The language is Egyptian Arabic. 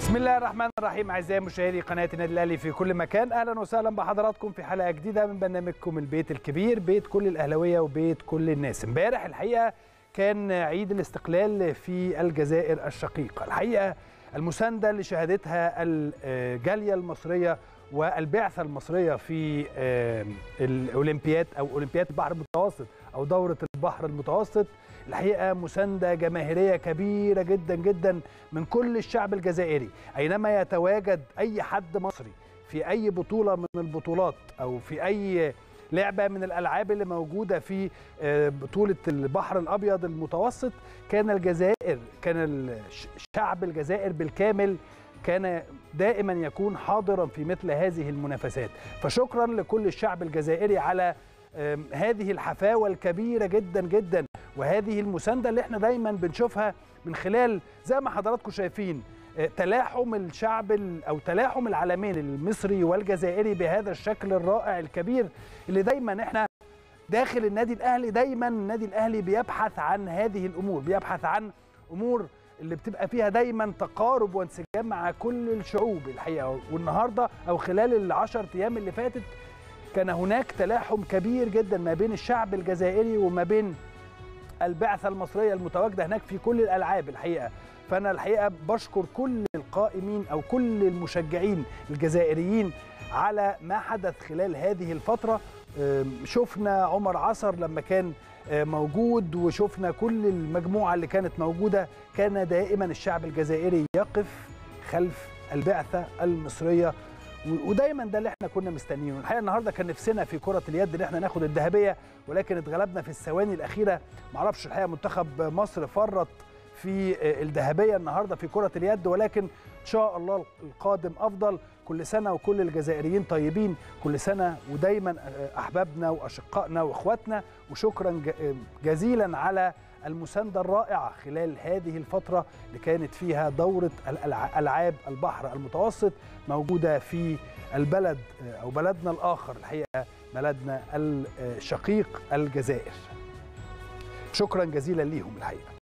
بسم الله الرحمن الرحيم اعزائي مشاهدي قناه النادي الاهلي في كل مكان اهلا وسهلا بحضراتكم في حلقه جديده من برنامجكم البيت الكبير بيت كل الاهلاويه وبيت كل الناس امبارح الحقيقه كان عيد الاستقلال في الجزائر الشقيقه الحقيقه المسانده اللي شهدتها الجاليه المصريه والبعثه المصريه في الاولمبياد او اولمبياد البحر المتوسط او دوره البحر المتوسط الحقيقه مسانده جماهيريه كبيره جدا جدا من كل الشعب الجزائري اينما يتواجد اي حد مصري في اي بطوله من البطولات او في اي لعبه من الالعاب اللي موجوده في بطوله البحر الابيض المتوسط كان الجزائر كان الشعب الجزائر بالكامل كان دائما يكون حاضرا في مثل هذه المنافسات فشكرا لكل الشعب الجزائري على هذه الحفاوه الكبيره جدا جدا وهذه المسانده اللي احنا دايما بنشوفها من خلال زي ما حضراتكم شايفين تلاحم الشعب او تلاحم العالمين المصري والجزائري بهذا الشكل الرائع الكبير اللي دايما احنا داخل النادي الاهلي دايما النادي الاهلي بيبحث عن هذه الامور بيبحث عن امور اللي بتبقى فيها دايما تقارب وانسجام مع كل الشعوب الحقيقه والنهارده او خلال العشر ايام اللي فاتت كان هناك تلاحم كبير جدا ما بين الشعب الجزائري وما بين البعثه المصريه المتواجده هناك في كل الالعاب الحقيقه فانا الحقيقه بشكر كل القائمين او كل المشجعين الجزائريين على ما حدث خلال هذه الفتره شفنا عمر عصر لما كان موجود وشفنا كل المجموعه اللي كانت موجوده كان دائما الشعب الجزائري يقف خلف البعثه المصريه ودايما ده اللي احنا كنا مستنيينه الحقيقه النهارده كان نفسنا في كره اليد ان احنا ناخد الذهبيه ولكن اتغلبنا في الثواني الاخيره معرفش الحقيقه منتخب مصر فرط في الذهبيه النهارده في كره اليد ولكن ان شاء الله القادم افضل كل سنه وكل الجزائريين طيبين كل سنه ودايما احبابنا واشقائنا واخواتنا وشكرا جزيلا على المسانده الرائعه خلال هذه الفتره اللي كانت فيها دوره الالعاب البحر المتوسط موجوده في البلد او بلدنا الاخر الحقيقه بلدنا الشقيق الجزائر شكرا جزيلا ليهم الحقيقه